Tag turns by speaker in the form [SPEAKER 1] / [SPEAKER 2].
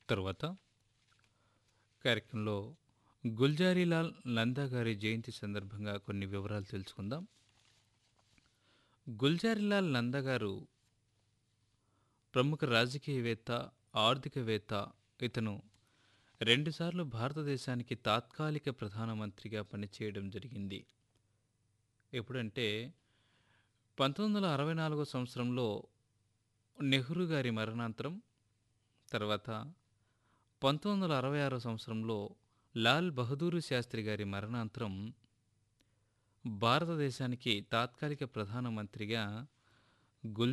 [SPEAKER 1] తర్వాత కార్యక్రమంలో గుల్జారీలాల్ నందా గారి జయంతి సందర్భంగా కొన్ని వివరాలు తెలుసుకుందాం గుల్జారీలాల్ నందా గారు ప్రముఖ రాజకీయవేత్త ఆర్థికవేత్త ఇతను రెండుసార్లు భారతదేశానికి తాత్కాలిక ప్రధానమంత్రిగా పనిచేయడం జరిగింది ఎప్పుడంటే పంతొమ్మిది వందల అరవై నాలుగో సంవత్సరంలో నెహ్రూ గారి మరణాంతరం తర్వాత పంతొమ్మిది వందల అరవై ఆరో సంవత్సరంలో లాల్ బహదూరు శాస్త్రి గారి మరణాంతరం భారతదేశానికి తాత్కాలిక ప్రధానమంత్రిగా గుల్